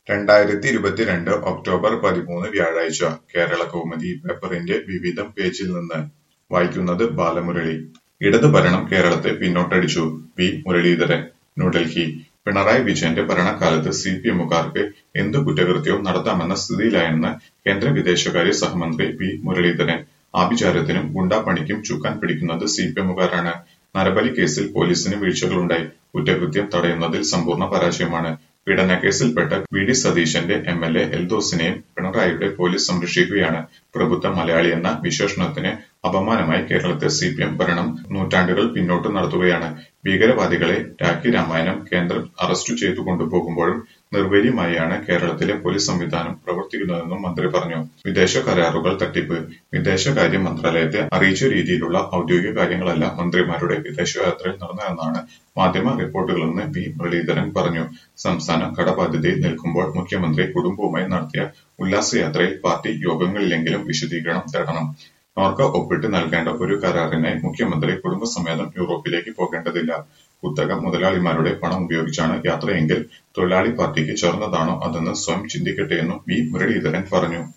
രണ്ടായിരത്തി ഇരുപത്തിരണ്ട് ഒക്ടോബർ പതിമൂന്ന് വ്യാഴാഴ്ച കേരളകൗമുദി പേപ്പറിന്റെ വിവിധം പേജിൽ നിന്ന് വായിക്കുന്നത് ബാലമുരളി ഇടത് ഭരണം കേരളത്തെ പിന്നോട്ടടിച്ചു വി മുരളീധരൻ ന്യൂഡൽഹി പിണറായി വിജയന്റെ ഭരണകാലത്ത് സി പി എമ്മുകാർക്ക് എന്തു കുറ്റകൃത്യവും നടത്താമെന്ന സ്ഥിതിയിലായെന്ന് കേന്ദ്ര വിദേശകാര്യ സഹമന്ത്രി വി മുരളീധരൻ ആഭിചാരത്തിനും ഗുണ്ടാപ്പണിക്കും ചുക്കാൻ പിടിക്കുന്നത് സി പി എമ്മുകാരാണ് നരബലി കേസിൽ പോലീസിന് വീഴ്ചകളുണ്ടായി കുറ്റകൃത്യം തടയുന്നതിൽ സമ്പൂർണ്ണ പരാജയമാണ് പീഡനക്കേസിൽപ്പെട്ട വി ഡി സതീശന്റെ എം എൽ എ എൽദോസിനെയും പിണറായിയുടെ പോലീസ് സംരക്ഷിക്കുകയാണ് പ്രബുദ്ധ മലയാളി എന്ന വിശേഷണത്തിന് അപമാനമായി കേരളത്തെ സി പി എം ഭരണം നൂറ്റാണ്ടുകൾ പിന്നോട്ട് നടത്തുകയാണ് ഭീകരവാദികളെ രാഖി രാമായണം കേന്ദ്രം അറസ്റ്റ് ചെയ്തു കൊണ്ടുപോകുമ്പോഴും നിർവീര്യമായാണ് കേരളത്തിലെ പോലീസ് സംവിധാനം പ്രവർത്തിക്കുന്നതെന്നും മന്ത്രി പറഞ്ഞു വിദേശ കരാറുകൾ തട്ടിപ്പ് വിദേശകാര്യ മന്ത്രാലയത്തെ അറിയിച്ച രീതിയിലുള്ള ഔദ്യോഗിക കാര്യങ്ങളല്ല മന്ത്രിമാരുടെ വിദേശയാത്രയിൽ നടന്നതെന്നാണ് മാധ്യമ റിപ്പോർട്ടുകളെന്ന് വി മുരളീധരൻ പറഞ്ഞു സംസ്ഥാനം കടബാധ്യതയിൽ നിൽക്കുമ്പോൾ മുഖ്യമന്ത്രി കുടുംബവുമായി നടത്തിയ ഉല്ലാസയാത്രയിൽ പാർട്ടി യോഗങ്ങളിലെങ്കിലും വിശദീകരണം തേടണം നോർക്ക ഒപ്പിട്ട് നൽകേണ്ട ഒരു കരാറിനായി മുഖ്യമന്ത്രി കുടുംബസമേതം യൂറോപ്പിലേക്ക് പോകേണ്ടതില്ല കുത്തക മുതലാളിമാരുടെ പണം ഉപയോഗിച്ചാണ് യാത്രയെങ്കിൽ തൊഴിലാളി പാർട്ടിക്ക് ചേർന്നതാണോ അതെന്ന് സ്വയം ചിന്തിക്കട്ടെയെന്നും വി മുരളീധരൻ പറഞ്ഞു